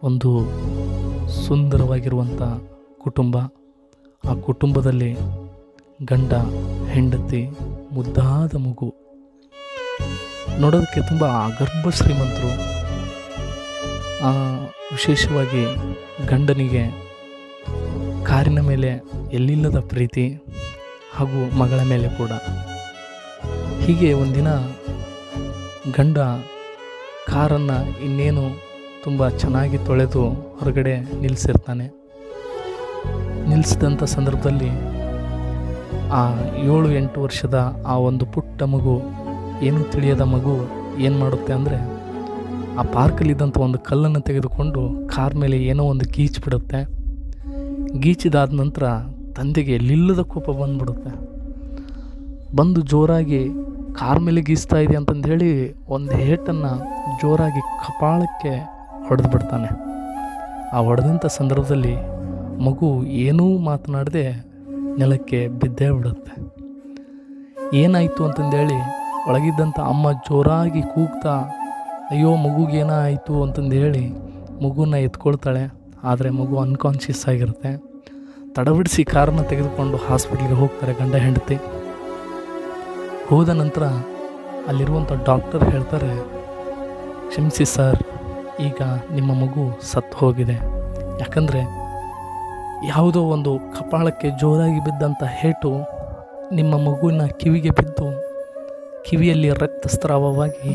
ಒಂದು ಸುಂದರವಾಗಿರುವಂಥ ಕುಟುಂಬ ಆ ಕುಟುಂಬದಲ್ಲಿ ಗಂಡ ಹೆಂಡತಿ ಮುದ್ದಾದ ಮಗು ನೋಡೋದಕ್ಕೆ ತುಂಬ ಅಗರ್ಭ ಶ್ರೀಮಂತರು ಆ, ವಿಶೇಷವಾಗಿ ಗಂಡನಿಗೆ ಕಾರಿನ ಮೇಲೆ ಎಲ್ಲಿಲ್ಲದ ಪ್ರೀತಿ ಹಾಗೂ ಮಗಳ ಮೇಲೆ ಕೂಡ ಹೀಗೆ ಒಂದಿನ ಗಂಡ ಕಾರನ್ನು ಇನ್ನೇನು ತುಂಬ ಚೆನ್ನಾಗಿ ತೊಳೆದು ಹೊರಗಡೆ ನಿಲ್ಲಿಸಿರ್ತಾನೆ ನಿಲ್ಲಿಸಿದಂಥ ಸಂದರ್ಭದಲ್ಲಿ ಆ ಏಳು ಎಂಟು ವರ್ಷದ ಆ ಒಂದು ಪುಟ್ಟ ಮಗು ಏನೂ ತಿಳಿಯದ ಮಗು ಏನು ಮಾಡುತ್ತೆ ಅಂದರೆ ಆ ಪಾರ್ಕಲ್ಲಿದ್ದಂಥ ಒಂದು ಕಲ್ಲನ್ನು ತೆಗೆದುಕೊಂಡು ಕಾರ್ ಮೇಲೆ ಏನೋ ಒಂದು ಗೀಚ್ಬಿಡುತ್ತೆ ಗೀಚಿದಾದ ನಂತರ ತಂದೆಗೆ ಎಲ್ಲಿಲ್ಲದ ಕೋಪ ಬಂದ್ಬಿಡುತ್ತೆ ಬಂದು ಜೋರಾಗಿ ಕಾರ್ ಮೇಲೆ ಗೀಸ್ತಾ ಇದೆ ಅಂತಂದು ಹೇಳಿ ಒಂದು ಏಟನ್ನು ಜೋರಾಗಿ ಕಪಾಳಕ್ಕೆ ಹೊಡೆದು ಬಿಡ್ತಾನೆ ಆ ಹೊಡೆದಂಥ ಸಂದರ್ಭದಲ್ಲಿ ಮಗು ಏನೂ ಮಾತನಾಡದೆ ನೆಲಕ್ಕೆ ಬಿದ್ದೇ ಬಿಡುತ್ತೆ ಏನಾಯಿತು ಅಂತಂದೇಳಿ ಒಳಗಿದ್ದಂಥ ಅಮ್ಮ ಜೋರಾಗಿ ಕೂಗ್ತಾ ಅಯ್ಯೋ ಮಗುಗೇನಾಯಿತು ಅಂತಂದು ಹೇಳಿ ಮಗುನ ಎತ್ಕೊಳ್ತಾಳೆ ಆದರೆ ಮಗು ಅನ್ಕಾನ್ಷಿಯಸ್ ಆಗಿರುತ್ತೆ ತಡಬಿಡಿಸಿ ಕಾರನ್ನ ತೆಗೆದುಕೊಂಡು ಹಾಸ್ಪಿಟ್ಲಿಗೆ ಹೋಗ್ತಾರೆ ಗಂಡ ಹೆಂಡತಿ ಹೋದ ನಂತರ ಅಲ್ಲಿರುವಂಥ ಡಾಕ್ಟರ್ ಹೇಳ್ತಾರೆ ಕ್ಷಮಿಸಿ ಸರ್ ಈಗ ನಿಮ್ಮ ಮಗು ಸತ್ತು ಹೋಗಿದೆ ಯಾಕಂದರೆ ಯಾವುದೋ ಒಂದು ಕಪಾಳಕ್ಕೆ ಜೋರಾಗಿ ಬಿದ್ದಂಥ ಹೇಟು ನಿಮ್ಮ ಮಗುವಿನ ಕಿವಿಗೆ ಬಿದ್ದು ಕಿವಿಯಲ್ಲಿ ರಕ್ತಸ್ರಾವವಾಗಿ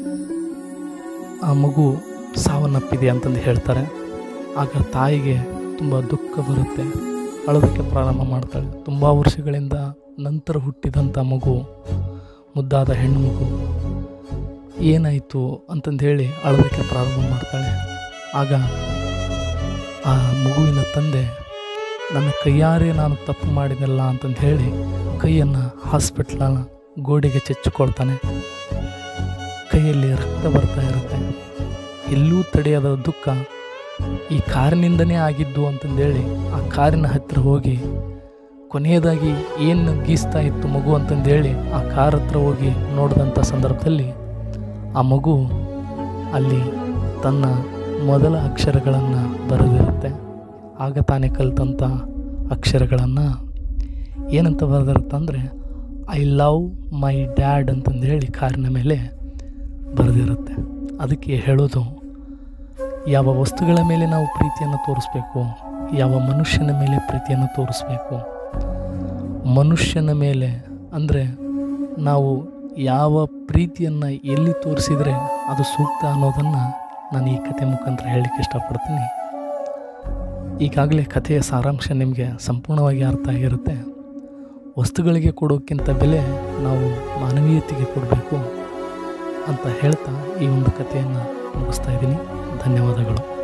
ಆ ಮಗು ಸಾವನ್ನಪ್ಪಿದೆ ಅಂತಂದು ಹೇಳ್ತಾರೆ ಆಗ ತಾಯಿಗೆ ತುಂಬ ದುಃಖ ಬರುತ್ತೆ ಅಳೋದಕ್ಕೆ ಪ್ರಾರಂಭ ಮಾಡ್ತಾಳೆ ತುಂಬ ವರ್ಷಗಳಿಂದ ನಂತರ ಹುಟ್ಟಿದಂಥ ಮಗು ಮುದ್ದಾದ ಹೆಣ್ಣು ಮಗು ಏನಾಯಿತು ಅಂತಂದು ಹೇಳಿ ಅಳೋದಕ್ಕೆ ಪ್ರಾರಂಭ ಮಾಡ್ತಾಳೆ ಆಗ ಆ ಮಗುವಿನ ತಂದೆ ನನ್ನ ಕೈಯಾರೆ ನಾನು ತಪ್ಪು ಮಾಡಿದಲ್ಲ ಅಂತಂದು ಹೇಳಿ ಕೈಯನ್ನು ಹಾಸ್ಪಿಟ್ಲ ಗೋಡೆಗೆ ಚೆಚ್ಚಿಕೊಳ್ತಾನೆ ಕೈಯಲ್ಲಿ ರಕ್ತ ಬರ್ತಾ ಇರುತ್ತೆ ಎಲ್ಲೂ ತಡೆಯದ ದುಃಖ ಈ ಕಾರಿನಿಂದನೇ ಆಗಿದ್ದು ಅಂತಂದೇಳಿ ಆ ಕಾರಿನ ಹತ್ತಿರ ಹೋಗಿ ಕೊನೆಯದಾಗಿ ಏನು ಗೀಸ್ತಾ ಇತ್ತು ಮಗು ಅಂತಂದೇಳಿ ಆ ಕಾರ್ ಹತ್ರ ಹೋಗಿ ನೋಡಿದಂಥ ಸಂದರ್ಭದಲ್ಲಿ ಆ ಮಗು ಅಲ್ಲಿ ತನ್ನ ಮೊದಲ ಅಕ್ಷರಗಳನ್ನು ಬರೆದಿರುತ್ತೆ ಆಗ ತಾನೇ ಕಲಿತಂಥ ಅಕ್ಷರಗಳನ್ನು ಏನಂತ ಬರೆದಿರುತ್ತಂದರೆ ಐ ಲವ್ ಮೈ ಡ್ಯಾಡ್ ಅಂತಂದು ಹೇಳಿ ಕಾರಿನ ಮೇಲೆ ಬರೆದಿರುತ್ತೆ ಅದಕ್ಕೆ ಹೇಳೋದು ಯಾವ ವಸ್ತುಗಳ ಮೇಲೆ ನಾವು ಪ್ರೀತಿಯನ್ನು ತೋರಿಸ್ಬೇಕು ಯಾವ ಮನುಷ್ಯನ ಮೇಲೆ ಪ್ರೀತಿಯನ್ನು ತೋರಿಸ್ಬೇಕು ಮನುಷ್ಯನ ಮೇಲೆ ಅಂದರೆ ನಾವು ಯಾವ ಪ್ರೀತಿಯನ್ನು ಎಲ್ಲಿ ತೋರಿಸಿದರೆ ಅದು ಸೂಕ್ತ ಅನ್ನೋದನ್ನು ನಾನು ಈ ಕತೆ ಮುಖಾಂತರ ಹೇಳಲಿಕ್ಕೆ ಇಷ್ಟಪಡ್ತೀನಿ ಈಗಾಗಲೇ ಕಥೆಯ ಸಾರಾಂಶ ನಿಮಗೆ ಸಂಪೂರ್ಣವಾಗಿ ಅರ್ಥ ಆಗಿರುತ್ತೆ ವಸ್ತುಗಳಿಗೆ ಕೊಡೋಕ್ಕಿಂತ ಬೆಲೆ ನಾವು ಮಾನವೀಯತೆಗೆ ಕೊಡಬೇಕು ಅಂತ ಹೇಳ್ತಾ ಈ ಒಂದು ಕಥೆಯನ್ನು ಮುಗಿಸ್ತಾ ಇದ್ದೀನಿ ಧನ್ಯವಾದಗಳು